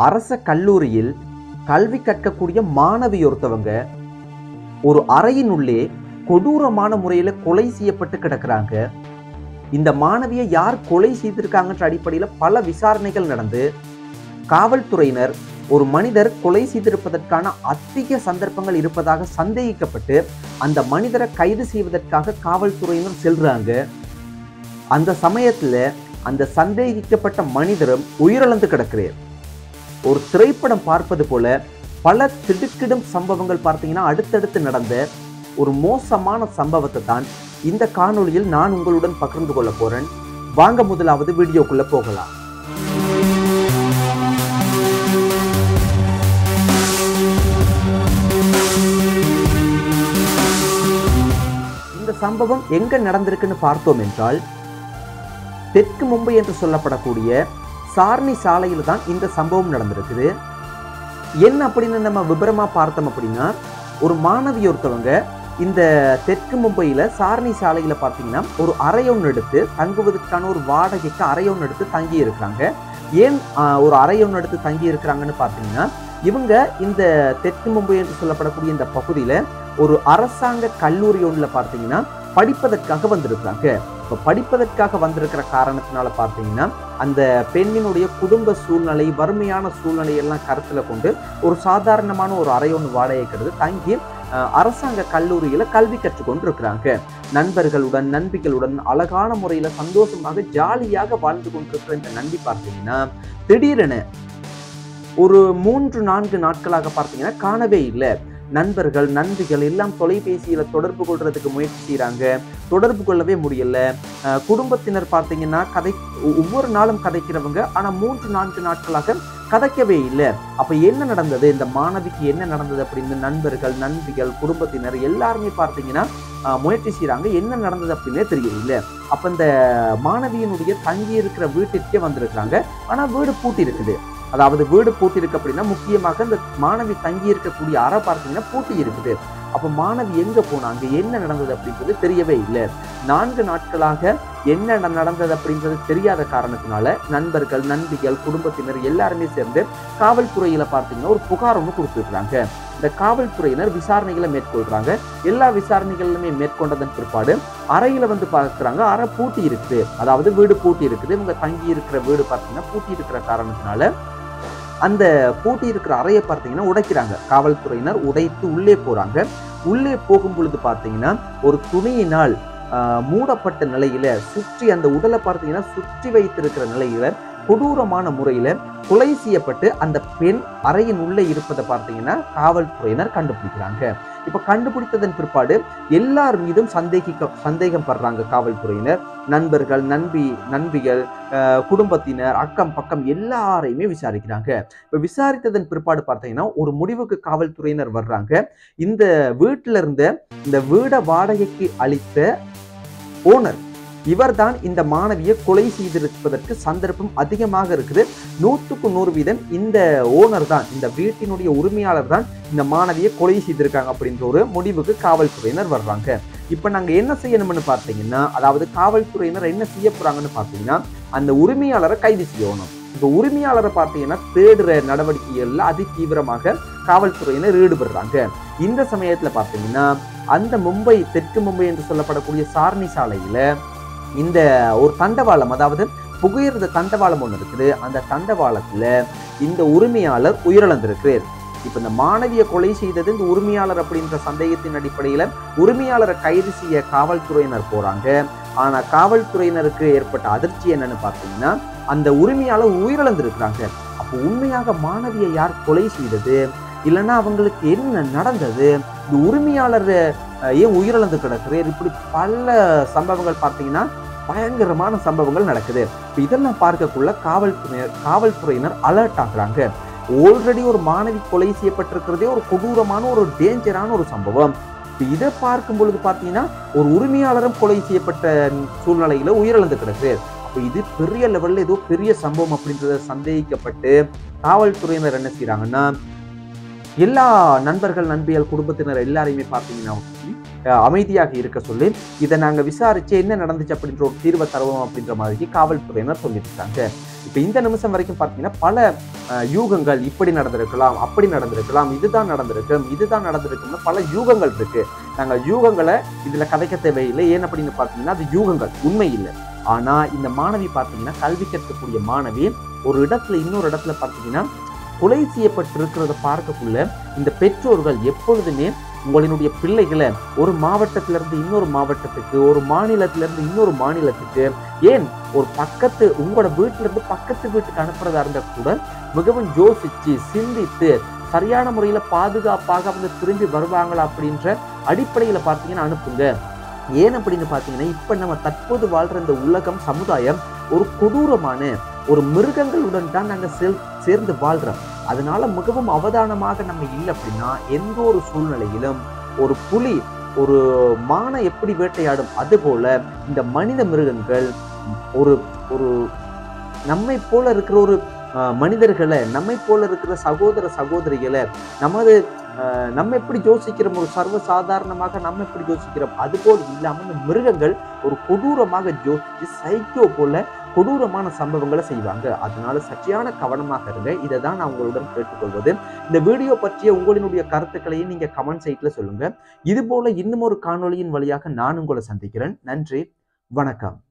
அரச கல்லூரியில் கல்வி கற்கக்கூடிய மாணவி ஒருத்தவங்க ஒரு அறையினுள்ளே கொடூரமான முறையில் கொலை செய்யப்பட்டு கிடக்குறாங்க இந்த மாணவியை யார் கொலை செய்திருக்காங்கன்ற அடிப்படையில் பல விசாரணைகள் நடந்து காவல்துறையினர் ஒரு மனிதர் கொலை செய்திருப்பதற்கான அதிக சந்தர்ப்பங்கள் இருப்பதாக சந்தேகிக்கப்பட்டு அந்த மனிதரை கைது செய்வதற்காக காவல்துறையினர் செல்றாங்க அந்த சமயத்துல அந்த சந்தேகிக்கப்பட்ட மனிதரும் உயிரிழந்து கிடக்கிறார் ஒரு திரைப்படம் பார்ப்பது போல பல திடுக்கிடும் சம்பவங்கள் பார்த்தீங்கன்னா அடுத்தடுத்து நடந்த ஒரு மோசமான சம்பவத்தை தான் இந்த காணொளியில் நான் உங்களுடன் பகிர்ந்து கொள்ள போறேன் வாங்க முதலாவது வீடியோக்குள்ள போகலாம் இந்த சம்பவம் எங்க நடந்திருக்குன்னு பார்த்தோம் என்றால் தெற்கு மும்பை என்று சொல்லப்படக்கூடிய சார்னி சாலையில் தான் இந்த சம்பவம் நடந்திருக்குது என்ன அப்படின்னு நம்ம விபரமா பார்த்தோம் அப்படின்னா ஒரு மாணவி ஒருத்தவங்க இந்த தெற்கு மும்பையில சார்னி சாலையில பார்த்தீங்கன்னா ஒரு அறையொன்று எடுத்து தங்குவதற்கான ஒரு வாடகைக்கு அறையொன்று எடுத்து தங்கி இருக்கிறாங்க ஏன் ஆஹ், ஒரு அறையொன்று எடுத்து தங்கி இருக்கிறாங்கன்னு பார்த்தீங்கன்னா இவங்க இந்த தெற்கு மும்பை என்று சொல்லப்படக்கூடிய இந்த பகுதியில ஒரு அரசாங்க கல்லூரி ஒன்றில் பார்த்தீங்கன்னா படிப்பதற்காக வந்திருக்கிறாங்க இப்போ படிப்பதற்காக வந்திருக்கிற காரணத்தினால பார்த்தீங்கன்னா அந்த பெண்ணினுடைய குடும்ப சூழ்நிலை வறுமையான சூழ்நிலை எல்லாம் கருத்தில் கொண்டு ஒரு சாதாரணமான ஒரு அறை ஒன்று வாடகைக்கிறது தங்கி அஹ், அரசாங்க கல்லூரியில கல்வி கற்றுக்கொண்டு இருக்கிறாங்க நண்பர்களுடன் நண்பிகளுடன் அழகான முறையில சந்தோஷமாக ஜாலியாக வாழ்ந்து கொண்டிருக்கிற இந்த நண்பி பார்த்தீங்கன்னா திடீரென ஒரு மூன்று நான்கு நாட்களாக பார்த்தீங்கன்னா காணவே இல்லை நண்பர்கள் நண்பிகள் எல்லாம் தொலைபேசியில தொடர்பு கொள்றதுக்கு முயற்சி செய்றாங்க தொடர்பு கொள்ளவே முடியல அஹ் குடும்பத்தினர் பார்த்தீங்கன்னா கதை ஒ- ஒவ்வொரு நாளும் கதைக்கிறவங்க ஆனா மூன்று நான்கு நாட்களாக கதைக்கவே இல்லை அப்ப என்ன நடந்தது இந்த மாணவிக்கு என்ன நடந்தது அப்படின்னு நண்பர்கள் நண்பிகள் குடும்பத்தினர் எல்லாருமே பார்த்தீங்கன்னா அஹ், முயற்சி செய்றாங்க என்ன நடந்தது அப்படின்னே தெரியல அப்ப இந்த மாணவியினுடைய தங்கி இருக்கிற வீட்டிற்கே வந்திருக்கிறாங்க ஆனா வீடு பூட்டி இருக்குது அதாவது வீடு பூட்டி இருக்கு அப்படின்னா முக்கியமாக இந்த மாணவி தங்கி இருக்கக்கூடிய அறை பார்த்தீங்கன்னா பூட்டி இருக்குது அப்ப மாணவி எங்க போனாங்க என்ன நடந்தது அப்படின்றது தெரியவே இல்லை நான்கு நாட்களாக என்ன ந- நடந்தது அப்படின்றது தெரியாத காரணத்தினால நண்பர்கள் நண்பிகள் குடும்பத்தினர் எல்லாருமே சேர்ந்து காவல்துறையில பார்த்தீங்கன்னா ஒரு புகார் ஒன்று கொடுத்துருக்காங்க இந்த காவல்துறையினர் விசாரணைகளை மேற்கொள்றாங்க எல்லா விசாரணைகளுமே மேற்கொண்டதன் பிற்பாடு அறையில வந்து பார்க்கறாங்க அறை பூட்டி இருக்குது அதாவது வீடு பூட்டி இருக்குது இவங்க தங்கி இருக்கிற வீடு பார்த்தீங்கன்னா பூட்டி இருக்கிற காரணத்தினால அந்த பூட்டி இருக்கிற அறையை பார்த்தீங்கன்னா உடைக்கிறாங்க காவல்துறையினர் உடைத்து உள்ளே போறாங்க உள்ளே போகும் பொழுது பார்த்தீங்கன்னா ஒரு துணியினால் ஆஹ், மூடப்பட்ட நிலையில சுற்றி அந்த உடலை பார்த்தீங்கன்னா சுற்றி வைத்திருக்கிற நிலையில கொடூரமான முறையில கொலை செய்யப்பட்டு அந்த பெண் அறையின் உள்ளே இருப்பதை பார்த்தீங்கன்னா காவல்துறையினர் கண்டுபிடிக்கிறாங்க இப்ப கண்டுபிடித்ததன் பிற்பாடு எல்லார் மீதும் சந்தேகிக்க சந்தேகம் படுறாங்க காவல்துறையினர் நண்பர்கள் நண்பி நண்பிகள் ஆஹ், குடும்பத்தினர் அக்கம் பக்கம் எல்லாரையுமே விசாரிக்கிறாங்க இப்ப விசாரித்ததன் பிற்பாடு பார்த்தீங்கன்னா ஒரு முடிவுக்கு காவல்துறையினர் வர்றாங்க இந்த வீட்டில இருந்த இந்த வீடை வாடகைக்கு அளித்த ஓனர் இவர்தான் இந்த மாணவியை கொலை செய்திருப்பதற்கு சந்தர்ப்பம் அதிகமாக இருக்குது நூற்றுக்கு நூறு வீதம் இந்த ஓனர் தான் இந்த வீட்டினுடைய உரிமையாளர் தான் இந்த மாணவியை கொலை செய்திருக்காங்க அப்படின்ற ஒரு முடிவுக்கு காவல்துறையினர் வர்றாங்க இப்போ நாங்கள் என்ன செய்யணும்னு பார்த்தீங்கன்னா அதாவது காவல்துறையினர் என்ன செய்ய போறாங்கன்னு பார்த்தீங்கன்னா அந்த உரிமையாளரை கைது செய்யணும் இப்போ உரிமையாளரை பார்த்தீங்கன்னா தேடுற நடவடிக்கைகள்ல அதி தீவிரமாக காவல்துறையினர் ஈடுபடுறாங்க இந்த சமயத்துல பார்த்தீங்கன்னா அந்த மும்பை தெற்கு மும்பை என்று சொல்லப்படக்கூடிய சாரணி சாலையில இந்த ஒரு தண்டவாளம் அதாவது புகையிரத தண்டவாளம் ஒன்று இருக்குது அந்த தண்டவாளத்துல இந்த உரிமையாளர் உயிரிழந்திருக்கிறார் இப்ப இந்த மாணவியை கொலை செய்தது இந்த உரிமையாளர் அப்படின்ற சந்தேகத்தின் அடிப்படையில உரிமையாளரை கைது செய்ய காவல்துறையினர் போறாங்க ஆனா காவல்துறையினருக்கு ஏற்பட்ட அதிர்ச்சி என்னன்னு பார்த்தீங்கன்னா அந்த உரிமையாளர் உயிரிழந்திருக்கிறாங்க அப்போ உண்மையாக மாணவியை யார் கொலை செய்தது இல்லைன்னா அவங்களுக்கு என்ன நடந்தது இந்த உரிமையாளர் அஹ், ஏன் உயிரிழந்து கிடக்குறார் இப்படி பல சம்பவங்கள் பார்த்தீங்கன்னா பயங்கரமான சம்பவங்கள் நடக்குது இப்ப இதெல்லாம் பார்க்கக்குள்ள காவல்துறையினர் காவல்துறையினர் அலர்ட் ஆகுறாங்க ஆல்ரெடி ஒரு மாணவி கொலை செய்யப்பட்டிருக்கிறதே ஒரு கொடூரமான ஒரு டேஞ்சரான ஒரு சம்பவம் இப்ப இதை பார்க்கும் பொழுது பார்த்தீங்கன்னா ஒரு உரிமையாளரும் கொலை செய்யப்பட்ட சூழ்நிலையில உயிரிழந்து கிடக்கு அப்போ இது பெரிய லெவல்ல ஏதோ பெரிய சம்பவம் அப்படின்றத சந்தேகிக்கப்பட்டு காவல்துறையினர் என்ன செய்றாங்கன்னா எல்லா நண்பர்கள் நண்பிகள் குடும்பத்தினர் எல்லாரையுமே பார்த்தீங்கன்னா அஹ், அமைதியாக இருக்க சொல்லி இதை நாங்கள் விசாரிச்சு என்ன நடந்துச்சு அப்படின்ற ஒரு தீர்வை தருவோம் அப்படின்ற மாதிரி காவல்துறையினர் சொல்லியிருக்காங்க இப்போ இந்த நிமிஷம் வரைக்கும் பார்த்தீங்கன்னா பல அஹ், யூகங்கள் இப்படி நடந்திருக்கலாம் அப்படி நடந்திருக்கலாம் இதுதான் நடந்திருக்கும் இதுதான் நடந்திருக்கும்னு பல யூகங்கள் இருக்கு நாங்கள் யூகங்களை இதுல கதைக்க தேவையில்லை ஏன் அப்படின்னு பார்த்தீங்கன்னா அது யூகங்கள் உண்மை இல்லை ஆனா இந்த மாணவி பார்த்தீங்கன்னா கல்வி கற்கக்கூடிய மாணவி ஒரு இடத்துல இன்னொரு இடத்துல பார்த்தீங்கன்னா கொலை செய்யப்பட்டிருக்கிறத பார்க்கக்குள்ள இந்த பெற்றோர்கள் எப்பொழுதுமே உங்களினுடைய பிள்ளைகளை ஒரு மாவட்டத்திலிருந்து இன்னொரு மாவட்டத்துக்கு ஒரு மாநிலத்திலிருந்து இன்னொரு மாநிலத்துக்கு ஏன் ஒரு பக்கத்து உங்களோட வீட்டுல இருந்து பக்கத்து வீட்டுக்கு அனுப்புறதா இருந்தா கூட மிகவும் யோசிச்சு சிந்தித்து சரியான முறையில பாதுகாப்பாக அவங்க திரும்பி வருவாங்களா அப்படின்ற அடிப்படையில பார்த்தீங்கன்னா அனுப்புங்க ஏன் அப்படின்னு பார்த்தீங்கன்னா இப்ப நம்ம தற்போது வாழ்ற இந்த உலகம் சமுதாயம் ஒரு கொடூரமான ஒரு மிருகங்களுடன் தான் நாங்கள் சேர் சேர்ந்து வாழ்றோம் அதனால மிகவும் அவதானமாக நம்ம இல்லை அப்படின்னா எந்த ஒரு சூழ்நிலையிலும் ஒரு புலி ஒரு மானை எப்படி வேட்டையாடும் அதுபோல இந்த மனித மிருகங்கள் ஒரு ஒரு நம்மை போல இருக்கிற ஒரு அஹ், மனிதர்களை நம்மை போல இருக்கிற சகோதர சகோதரிகளை நமது அஹ், நம்ம எப்படி யோசிக்கிறோம் ஒரு சர்வ சாதாரணமாக நம்ம எப்படி யோசிக்கிறோம் அதுபோல் இல்லாமல் இந்த மிருகங்கள் ஒரு கொடூரமாக யோசிச்சு சைக்கோ போல கொடூரமான சம்பவங்களை செய்வாங்க அதனால சற்றையான கவனமாக இருங்க இதை தான் நான் உங்களுடன் கேட்டுக்கொள்வது இந்த வீடியோ பற்றிய உங்களினுடைய கருத்துக்களையும் நீங்க கமெண்ட் சைட்ல சொல்லுங்க இது போல இன்னும் ஒரு காணொளியின் வழியாக நான் உங்களை சந்திக்கிறேன் நன்றி வணக்கம்